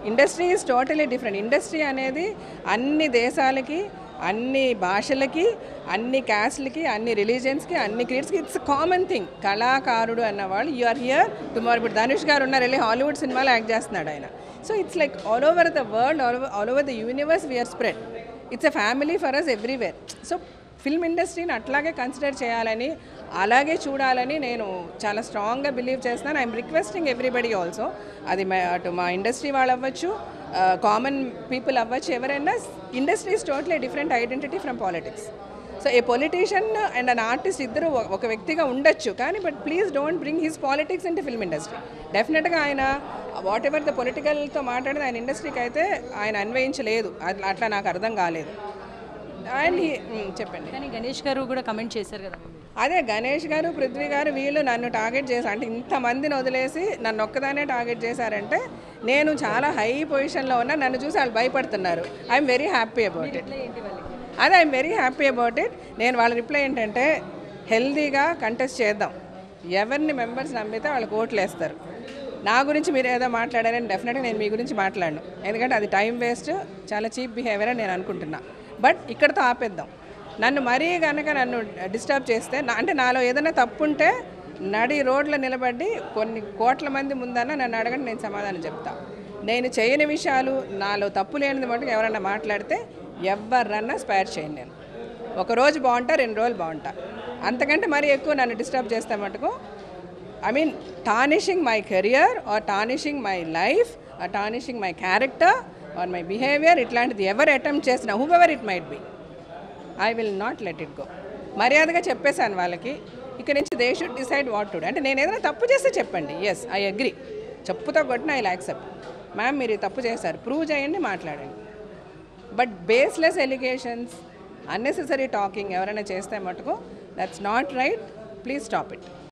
Industry is totally different industry అనేది అన్ని దేశాలకి అన్ని భాషలకి అన్ని క్యాస్ట్లకి అన్ని రిలీజియన్స్కి అన్ని క్రీడ్స్కి ఇట్స్ కామన్ థింగ్ కళాకారుడు అన్నవాళ్ళు యు ఆర్ హియర్ టుమారో ఇప్పుడు ధనుష్ గారు ఉన్నారు వెళ్ళి హాలీవుడ్ సినిమాలో యాక్ట్ చేస్తున్నాడు ఆయన so it's like all over the world all all over the universe we are spread it's a family for us everywhere so film ఇండస్ట్రీని అట్లాగే కన్సిడర్ చేయాలని అలాగే చూడాలని నేను చాలా స్ట్రాంగ్గా బిలీవ్ చేస్తున్నాను ఐఎమ్ రిక్వెస్టింగ్ ఎవ్రీబడి ఆల్సో అది మా- అటు మా ఇండస్ట్రీ వాళ్ళు అవ్వచ్చు కామన్ పీపుల్ అవ్వచ్చు ఎవరైనా industry is totally different identity from politics so a politician and an artist ఇద్దరు ఒక- ఒక వ్యక్తిగా ఉండొచ్చు కానీ but please don't bring his politics into film industry డెఫినెట్గా ఆయన వాట్ ఎవర్ ద పొలిటికల్తో మాట్లాడిన ఆయన ఇండస్ట్రీకి అయితే ఆయన అన్వయించలేదు అట్లా అట్లా నాకు అర్థం కాలేదు అండ్ he- మ్, చెప్పండి కానీ గణేష్ గారు కూడా కమెంట్ చేశారు కదా మీ మీద. అదే గణేష్ గారు పృథ్వీ గారు వీళ్ళు నన్ను టార్గెట్ చేశారు అంటే ఇంతమందిని వదిలేసి నన్ను ఒక్కదానే టార్గెట్ చేశారంటే నేను చాలా హై పొజిషన్లో ఉన్నా నన్ను చూసి వాళ్ళు భయపడుతున్నారు I'm very happy about it అదే I'm very happy about it నేను వాళ్ళ రిప్లై ఏంటంటే హెల్దీగా కంటెస్ట్ చేద్దాం ఎవరిని మెంబర్స్ నమ్మితే వాళ్ళకి ఓట్లు వేస్తారు నా గురించి మీరు ఏదో మాట్లాడారని డెఫినెట్గా నేను మీ గురించి మాట్లాడను ఎందుకంటే అది టైం వేస్ట్ చాలా చీప్ బిహేవియర్ అని నేను అనుకుంటున్నా బట్ ఇక్కడతో ఆపేద్దాం నన్ను మరీ కనుక నన్ను డిస్టర్బ్ చేస్తే నా అంటే నాలో ఏదైనా తప్పు ఉంటే నడి రోడ్లో నిలబడి కొన్ని కోట్ల మంది ముందన్న నన్ను అడగండి నేను సమాధానం చెప్తా నేను చేయని విషయాలు నాలో తప్పు లేనిది మటుకు ఎవరన్నా మాట్లాడితే ఎవరన్నా స్పైర్ చేయను నేను ఒక రోజు బాగుంటా రెండు రోజులు బాగుంటా అంతకంటే మరీ ఎక్కువ నన్ను డిస్టర్బ్ చేస్తే మటుకు I mean tarnishing my career or tarnishing my life or tarnishing my character or my behaviour ఇట్లాంటిది ఎవరు అటెంప్ట్ చేసినా whoever it might be I will not let it go మర్యాదగా చెప్పేశాను వాళ్ళకి ఇక నుంచి they should decide what to అంటే నేను ఏదైనా తప్పు చేస్తే చెప్పండి ఎస్ ఐ అగ్రి చెప్పుతో కొట్టిన ఐ యాక్సెప్ట్ మ్యామ్ మీరు ఈ తప్పు చేశారు ప్రూవ్ చేయండి మాట్లాడండి but baseless allegations unnecessary talking ఎవరైనా చేస్తే మటుకు that's not right please stop it